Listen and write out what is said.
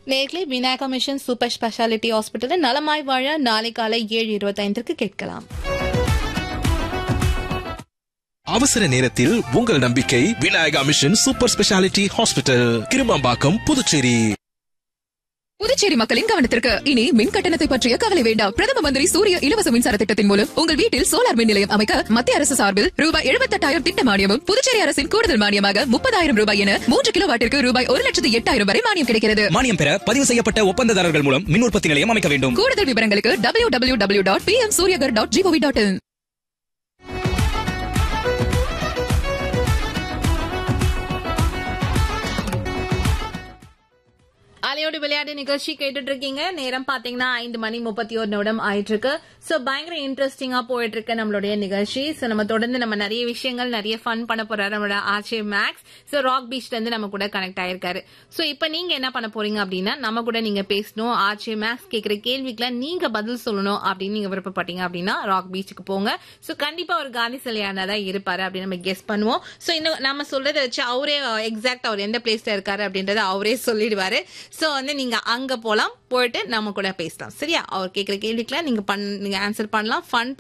நேர்களை Vinayaka mission super speciality ஹாஸ்பிட்டலில் நலமாய் வாழ நாளை காலை ஏழு இருபத்தைந்திற்கு கேட்கலாம் அவசர நேரத்தில் உங்கள் நம்பிக்கை Vinayaka mission super speciality hospital Kirumambakkam Puducherry Puducherry மக்களின் கவனத்திற்கு இனி மின் கட்டணத்தை பற்றிய கவலை வேண்டாம் பிரதம மந்திரி சூரிய இலவச மின்சார திட்டத்தின் மூலம் உங்கள் வீட்டில் சோலார் மின் நிலையம் அமைக்க மத்திய அரசு சார்பில் ரூபாய் எழுபத்தெட்டாயிரம் திட்ட மானியமும் புதுச்சேரி அரசின் கூடுதல் மானியமாக முப்பதாயிரம் ரூபாய் என மூன்று கிலோ வாட்டிற்கு ரூபாய் ஒரு லட்சத்து எட்டாயிரம் வரை மானியம் கிடைக்கிறது மானியம் பெற பதிவு செய்யப்பட்ட ஒப்பந்ததாரர்கள் மூலம் மின் உற்பத்தி நிலையம் அமைக்க வேண்டும் கூடுதல் விவரங்களுக்கு W W W dot P M Suryaghar dot G O V dot in அலையோடு விளையாட்டு நிகழ்ச்சி கேட்டுட்டு இருக்கீங்க நேரம் பாத்தீங்கன்னா ஐந்து மணி முப்பத்தி ஒரு நிமிடம் ஆயிட்டு இருக்கு சோ பயங்கர இன்ட்ரெஸ்டிங்கா போயிட்டு இருக்கு நம்மளுடைய நிகழ்ச்சி சோ நம்ம தொடர்ந்து நம்ம நிறைய விஷயங்கள் நிறைய ஃபன் பண்ண போறாரு நம்மளோட ஆர்ச்சே மேக்ஸ் சோ ராக் பீச்ல இருந்து நம்ம கூட கனெக்ட் ஆயிருக்காரு சோ இப்போ நீங்க என்ன பண்ண போறீங்க அப்படின்னா நம்ம கூட நீங்க பேசணும் ஆர்ச்சே மேக்ஸ் கேக்குற கேள்விக்கெல்லாம் நீங்க பதில் சொல்லணும் அப்படின்னு நீங்க விருப்பப்பட்டீங்க அப்படின்னா ராக் பீச்சுக்கு போங்க சோ கண்டிப்பா ஒரு காந்தி சிலையானா தான் இருப்பாரு அப்படின்னு நம்ம கெஸ் பண்ணுவோம் சோ இன்னும் நம்ம சொல்றதை வச்சு அவரே எக்ஸாக்ட் அவர் எந்த பிளேஸ்ல இருக்காரு அப்படின்றத அவரே சொல்லிடுவாரு சோ வந்து நீங்க அங்க போலாம் போயிட்டு நம்ம கூட பேசலாம் சரியா அவர் கேக்குற கேள்விக்கெல்லாம் நீங்க பண் நீங்க ஆன்சர் பண்ணலாம் ஃபன்